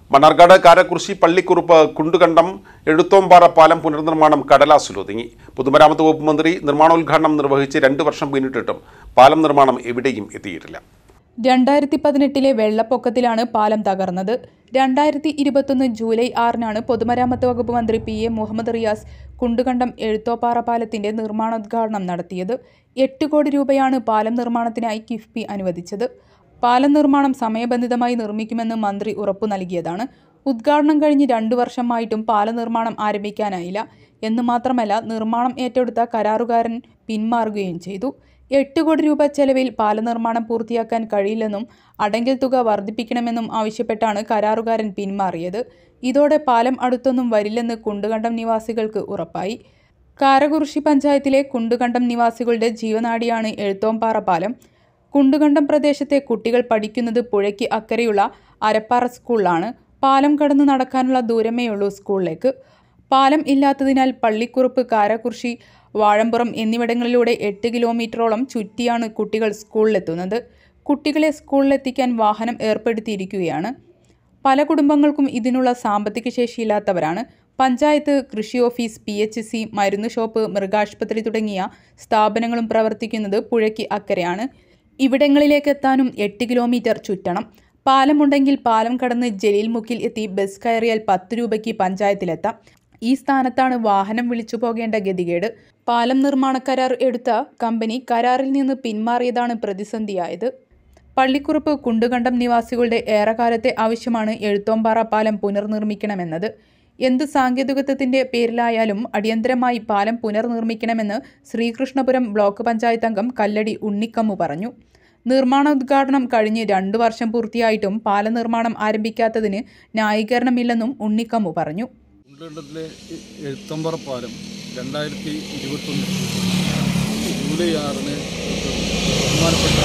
മണ്ണാർക്കാട് കാരക്കുറിശി പള്ളിക്കുറുപ്പ് കുണ്ടുകണ്ടം എഴുത്തോമ്പാറ പാലം പുനർനിർമ്മാണം കടലാസിലൊതുങ്ങി പൊതുമരാമത്ത് വകുപ്പ് മന്ത്രി നിർമ്മാണോദ്ഘാടനം നിർവഹിച്ച് രണ്ട് വർഷം പിന്നിട്ടിട്ടും പാലം നിർമ്മാണം എവിടെയും എത്തിയിട്ടില്ല രണ്ടായിരത്തി പതിനെട്ടിലെ വെള്ളപ്പൊക്കത്തിലാണ് പാലം തകർന്നത് രണ്ടായിരത്തി ഇരുപത്തൊന്ന് ജൂലൈ ആറിനാണ് പൊതുമരാമത്ത് വകുപ്പ് മന്ത്രി പി എ മുഹമ്മദ് റിയാസ് കുണ്ടുകണ്ടം എഴുത്തോപ്പാറ പാലത്തിന്റെ നിർമ്മാണോദ്ഘാടനം നടത്തിയത് എട്ട് കോടി രൂപയാണ് പാലം നിർമ്മാണത്തിനായി കിഫ്ബി അനുവദിച്ചത് പാലം നിർമ്മാണം സമയബന്ധിതമായി നിർമ്മിക്കുമെന്ന് മന്ത്രി ഉറപ്പു നൽകിയതാണ് ഉദ്ഘാടനം കഴിഞ്ഞ് രണ്ടു വർഷമായിട്ടും പാല നിർമ്മാണം ആരംഭിക്കാനായില്ല എന്ന് മാത്രമല്ല നിർമ്മാണം ഏറ്റെടുത്ത കരാറുകാരൻ പിന്മാറുകയും ചെയ്തു എട്ട് കോടി രൂപ ചെലവിൽ പാല നിർമ്മാണം പൂർത്തിയാക്കാൻ കഴിയില്ലെന്നും അടങ്കൽ തുക വർദ്ധിപ്പിക്കണമെന്നും ആവശ്യപ്പെട്ടാണ് കരാറുകാരൻ പിന്മാറിയത് ഇതോടെ പാലം അടുത്തൊന്നും വരില്ലെന്ന് കുണ്ടുകണ്ടം നിവാസികൾക്ക് ഉറപ്പായി കാരകുറിശി പഞ്ചായത്തിലെ കുണ്ടുകണ്ടം നിവാസികളുടെ ജീവനാഡിയാണ് എഴുത്തോമ്പാറ പാലം കുണ്ടുകണ്ടം പ്രദേശത്തെ കുട്ടികൾ പഠിക്കുന്നത് പുഴയ്ക്ക് അക്കരെയുള്ള അരപ്പാറ സ്കൂളിലാണ് പാലം കടന്നു നടക്കാനുള്ള ദൂരമേയുള്ളൂ സ്കൂളിലേക്ക് പാലം ഇല്ലാത്തതിനാൽ പള്ളിക്കുറുപ്പ് കാരക്കുറിശി വാഴമ്പുറം എന്നിവിടങ്ങളിലൂടെ എട്ട് കിലോമീറ്ററോളം ചുറ്റിയാണ് കുട്ടികൾ സ്കൂളിലെത്തുന്നത് കുട്ടികളെ സ്കൂളിലെത്തിക്കാൻ വാഹനം ഏർപ്പെടുത്തിയിരിക്കുകയാണ് പല കുടുംബങ്ങൾക്കും ഇതിനുള്ള സാമ്പത്തിക ശേഷിയില്ലാത്തവരാണ് പഞ്ചായത്ത് കൃഷി ഓഫീസ് പി എച്ച് സി മരുന്ന് ഷോപ്പ് മൃഗാശുപത്രി തുടങ്ങിയ സ്ഥാപനങ്ങളും പ്രവർത്തിക്കുന്നത് പുഴയ്ക്ക് അക്കരെയാണ് ഇവിടങ്ങളിലേക്ക് എത്താനും എട്ട് കിലോമീറ്റർ ചുറ്റണം പാലമുണ്ടെങ്കിൽ പാലം കടന്ന് ജലീൽ മുക്കിൽ എത്തി ബസ് കയറിയാൽ പത്ത് രൂപയ്ക്ക് പഞ്ചായത്തിലെത്താം ഈ സ്ഥാനത്താണ് വാഹനം വിളിച്ചു പോകേണ്ട ഗതികേട് പാലം നിർമ്മാണ കരാർ എടുത്ത കമ്പനി കരാറിൽ നിന്ന് പിന്മാറിയതാണ് പ്രതിസന്ധിയായത് പള്ളിക്കുറുപ്പ് കുണ്ടുകണ്ടം നിവാസികളുടെ ഏറെക്കാലത്തെ ആവശ്യമാണ് എഴുത്തോമ്പാറ പാലം പുനർനിർമ്മിക്കണമെന്നത് എന്ത് സാങ്കേതികത്വത്തിന്റെ പേരിലായാലും അടിയന്തരമായി പാലം പുനർനിർമ്മിക്കണമെന്ന് ശ്രീകൃഷ്ണപുരം ബ്ലോക്ക് പഞ്ചായത്ത് അംഗം കല്ലടി ഉണ്ണിക്കമ്മു പറഞ്ഞു നിർമ്മാണോദ്ഘാടനം കഴിഞ്ഞ് രണ്ടു വർഷം പൂർത്തിയായിട്ടും പാല നിർമ്മാണം ആരംഭിക്കാത്തതിന് ന്യായീകരണമില്ലെന്നും ഉണ്ണിക്കമ്മു പറഞ്ഞു കുണ്ടകണ്ടത്തിലെ എഴുത്തമ്പറ പാലം രണ്ടായിരത്തി ഇരുപത്തൊന്ന് ജൂലൈ ആറിന് ബഹുമാനപ്പെട്ട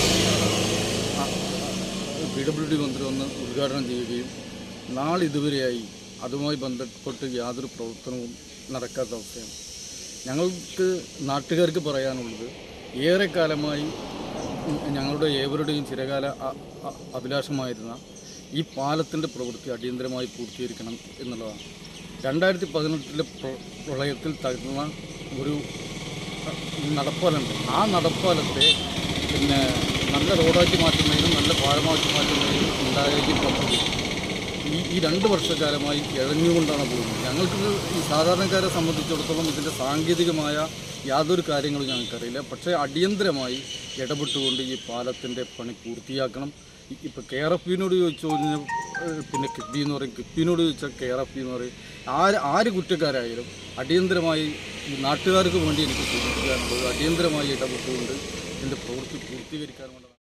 പി ഡബ്ല്യു ഡി മന്ത്രി വന്ന് ഉദ്ഘാടനം ചെയ്യുകയും നാളിതുവരെയായി അതുമായി ബന്ധപ്പെട്ട് യാതൊരു പ്രവർത്തനവും നടക്കാത്ത അവസ്ഥയാണ് ഞങ്ങൾക്ക് നാട്ടുകാർക്ക് പറയാനുള്ളത് ഏറെക്കാലമായി ഞങ്ങളുടെ ഏവരുടെയും ചിരകാല അ- അ- അഭിലാഷമായിരുന്ന ഈ പാലത്തിൻ്റെ പ്രവൃത്തി അടിയന്തരമായി പൂർത്തീകരിക്കണം എന്നുള്ളതാണ് രണ്ടായിരത്തി പതിനെട്ടിലെ പ്രളയത്തിൽ തകർന്ന ഒരു അ, നടപ്പാലമുണ്ട് ആ നടപ്പാലത്തെ പിന്നെ നല്ല റോഡാക്കി മാറ്റുന്നതിനും നല്ല പാലമാക്കി മാറ്റുന്നതിനും ഉണ്ടായ ഈ പദ്ധതി ഈ ഈ രണ്ട് വർഷക്കാലമായി ഇഴഞ്ഞുകൊണ്ടാണ് പോകുന്നത് ഞങ്ങൾക്ക് ഈ സാധാരണക്കാരെ സംബന്ധിച്ചിടത്തോളം ഇതിൻ്റെ സാങ്കേതികമായ യാതൊരു കാര്യങ്ങളും ഞങ്ങൾക്കറിയില്ല പക്ഷേ അടിയന്തരമായി ഇടപെട്ടുകൊണ്ട് ഈ പാലത്തിൻ്റെ പണി പൂർത്തിയാക്കണം ഇപ്പോൾ കെ ആർ എഫ് പിന്നോട് ചോദിച്ചു കഴിഞ്ഞാൽ ഏഹ്, പിന്നെ കിഫ്ബി എന്ന് പറയും കിഫ്ബിനോട് ചോദിച്ചാൽ കെ ആർ എഫ് പി എന്ന് പറയും ആര് ആര് കുറ്റക്കാരായാലും അടിയന്തരമായി ഈ നാട്ടുകാർക്ക് വേണ്ടി എനിക്ക് സൂചിപ്പിക്കാനുള്ളത് അടിയന്തരമായി ഇടപെട്ടുകൊണ്ട് ഇതിൻ്റെ പ്രവൃത്തി പൂർത്തീകരിക്കാനുള്ളത്